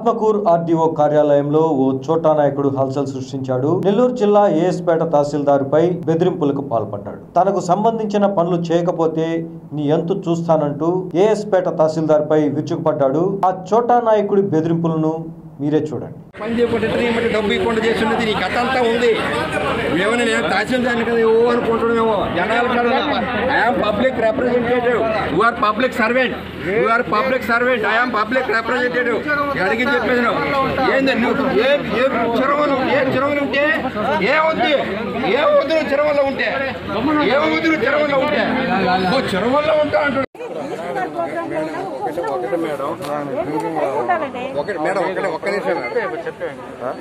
Atmakur RDO కార్యాలయంలో ఓ చోటా నాయకుడు హల్చల్ సృష్టించాడు నెల్లూరు జిల్లా ఏఎస్పేట తహసీల్దారుపై బెదిరింపులకు పాల్పడ్డాడు తనకు సంబంధించిన పనులు చేయకపోతే నీ ఎంతు చూస్తానంటూ ఏఎస్పేట తహసీల్దార్పై విరుచుకుపడ్డాడు ఆ చోటా నాయకుడి బెదిరింపులను మీరే చూడండి పని చేయకుండా ఇవ్వమంటే డబ్బు ఇవ్వకుండా చేసి ఉన్నది నీ కథ అంతా ఉంది ఏమైనా నేను తహసీల్దార్ని కదా ఓ అనుకుంటున్నామేమో జనాలు I'm public representative you are public servant you are public servant I'm public representative అడిగి చెప్పేది నువ్వు ఏంది నువ్వు ఏ ఏ చిరవలు ఏ చిరవలు ఉంటే ఏముంది ఏముంది నువ్వు చిరవల్లో ఉంటే ఏముంది నువ్వు చిరవల్లో ఉంటే ఓ చిరవల్లో ఉంటా అంటున్నాడు ఒకటి మేడం ఒకటి మేడం ఒకటి ఒక్క నిమిషం మేడం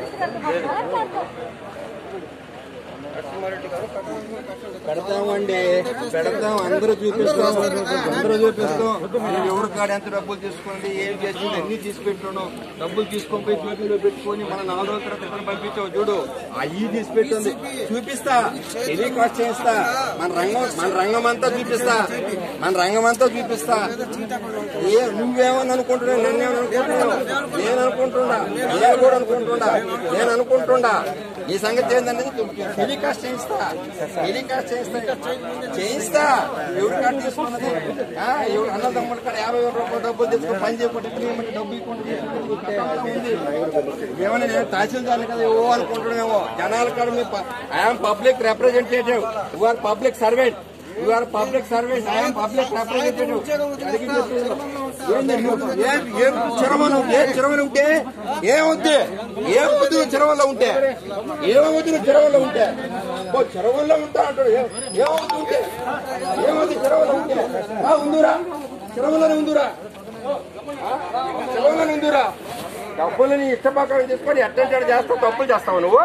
పెడతామండి పెడతాం అందరూ చూపిస్తాం అందరూ చూపిస్తాం మీరు ఎవరు కాడ ఎంత డబ్బులు తీసుకోండి ఏం చేసింది అన్ని తీసి పెట్టున్నాం డబ్బులు తీసుకొని పోయి జోబీలో పెట్టుకొని మన నాలుగు రోజుల తర్వాత రిటర్న్ పంపించావు చూడు అయ్యి తీసి పెట్టింది చూపిస్తా టెలికాస్ట్ చేస్తా మన రంగం మన రంగం అంతా చూపిస్తా మన రంగం అంతా చూపిస్తా ఏ నువ్వేమని అనుకుంటున్నావు నన్నేమని అనుకుంటున్నావు నేను అనుకుంటున్నా నేను కూడా అనుకుంటున్నా నేను అనుకుంటున్నా ఈ సంగతి ఏంటనేది టెలికాస్ట్ చేయిస్తా టెలికాస్ట్ చేయిస్తా చేయిస్తా ఎవరు కాడ తీసుకున్నది ఆ, ఎవరు అన్నదమ్ముల కాడ యాభై వేల రూపాయలు డబ్బులు తీసుకుని పని చేయకుండా ఇవ్వమంటే డబ్బు ఇవ్వకుండా ఉంది ఏమన్నా నేను తహసీల్దార్ని కదా ఓ అనుకుంటున్నామేమో జనాల కాడ మీ I'm public representative you are public servant you are public servant I'm public representative అడిగి చెప్పేది. ఏంది నువ్వు? ఏ ఏ చిరవలు ఏ చిరవలు ఉంటే ఏమవుద్ది ఏమవుద్ది నువ్వు చిరవల్లో ఉంటే ఏమవుద్ది నువ్వు చిరవల్లో ఉంటే ఓ చిరవల్లో ఉంటా అంటాడు ఏ- ఏమవుద్ది ఉంటే ఏమవుద్ది చిరవల్లో ఉంటే ఆ, ఉందిరా చిరవల్లోనే ఉందిరా చిరవల్లోనే ఉందిరా డబ్బులు నీ ఇష్ట ప్రకారం తీసుకొని ఎట్టంటాడు చేస్తావు తప్పులు చేస్తావు నువ్వు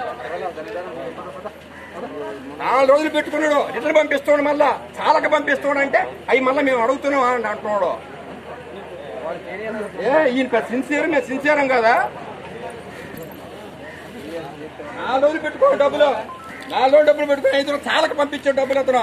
నాలుగు రోజులు పెట్టుకున్నాడు రిటర్న్ పంపిస్తున్నాడు మళ్ళా చాలక పంపిస్తున్నాడు అంటే అవి మళ్ళీ మేము అడుగుతున్నాం అని అంటున్నాడు ఏ ఈయన సిన్సియర్ మేము సిన్సియరం కదా నాలుగు రోజులు పెట్టుకోండి డబ్బులు నాలుగు రోజులు డబ్బులు పెట్టుకుని ఐదు రోజులు చాలక పంపించాడు డబ్బులు అతను